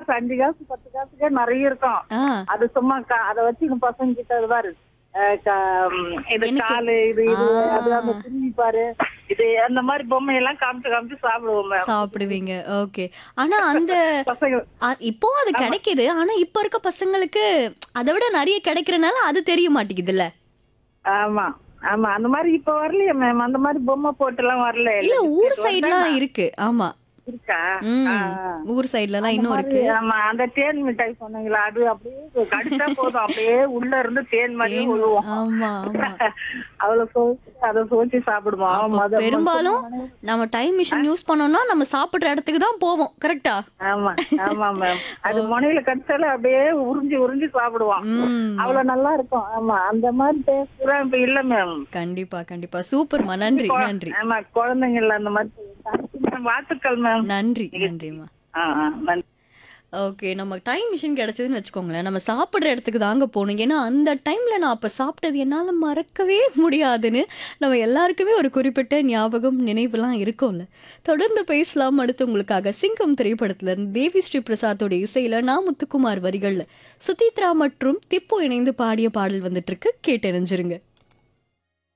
காசு அஞ்சு காசு பத்து காசுக்கே நிறைய இருக்கும் ஆ அது சும்மா கா- அதை வச்சு இந்த பசங்க கிட்ட இது பாரு அஹ் கா- ம், இது எனக்கு- காலு இது இது ஆ. அது அந்த துணி பாரு இது அந்த மாதிரி பொம்மை எல்லாம் காமிச்சு காமிச்சு சாப்பிடுவோம் மேம் சாப்பிடுவீங்க ஓகே ஆனா அந்த பசங்க அ- இப்போ அது கிடைக்குது ஆனா இப்ப இருக்க பசங்களுக்கு அதை விட நிறைய கிடைக்கிறனால அது தெரிய மாட்டேங்குதுல்ல ஆமா ஆமா அந்த மாதிரி இப்ப வரலையே மேம் அந்த மாதிரி பொம்மை போட்டு எல்லாம் வரல இல்ல ஊர் சைடுலாம் இருக்கு ஆமா இருக்கா ம் ஆ. ஊர் சைடுல எல்லாம் அந்த இன்னும் மாதிரி, இருக்கு ஆமா அந்த தேன் மிட்டாய் சொன்னீங்களா அது அப்படியே கடிச்சா போதும் அப்படியே உள்ள இருந்து தேன் மாதிரியே தேன் விழுவோம் ஆமா ஆமா அவ்வளவு சோச்சு அதை சோச்சு சாப்பிடுவோம் அப்போ மொத- பெரும்பாலும் நம்ம டைம் மிஷின் யூஸ் பண்ணோம்னா நம்ம சாப்பிடுற இடத்துக்கு தான் போவோம் கரெக்டா ஆமா ஆமா மேம் அது முனையில கடிச்சாலும் அப்படியே உறிஞ்சி உறிஞ்சி சாப்பிடுவோம் ம் அவ்வளவு நல்லா இருக்கும் ஆமா அந்த மாதிரி டேஸ்ட் எல்லாம் இப்ப இல்ல மேம் கண்டிப்பா கண்டிப்பா சூப்பர்மா நன்றி நன்றி ஆமா குழந்தைங்க இல்ல அந்த மாதிரி Thank you, ma'am. வாழ்த்துக்கள் மேம் நன்றி நன்றிம்மா ஆ ஆ நன்றி ஓகே நம்ம டைம் மிஷின் கிடைச்சதுன்னு வச்சுக்கோங்களேன் நம்ம சாப்பிட்ற இடத்துக்கு தாங்க போகணும் ஏன்னா அந்த டைமில் நான் அப்போ சாப்பிட்டது என்னால் மறக்கவே முடியாதுன்னு நம்ம எல்லாருக்குமே ஒரு குறிப்பிட்ட ஞாபகம் நினைவுலாம் இருக்கும்ல தொடர்ந்து பேசலாம் அடுத்து உங்களுக்காக சிங்கம் திரைப்படத்துல இருந்து தேவி ஸ்ரீ பிரசாத்தோட இசையில் நான் முத்துக்குமார் வரிகளில் சுதீத்ரா மற்றும் திப்பு இணைந்து பாடிய பாடல் வந்துட்டு இருக்கு கேட்டறிஞ்சிருங்க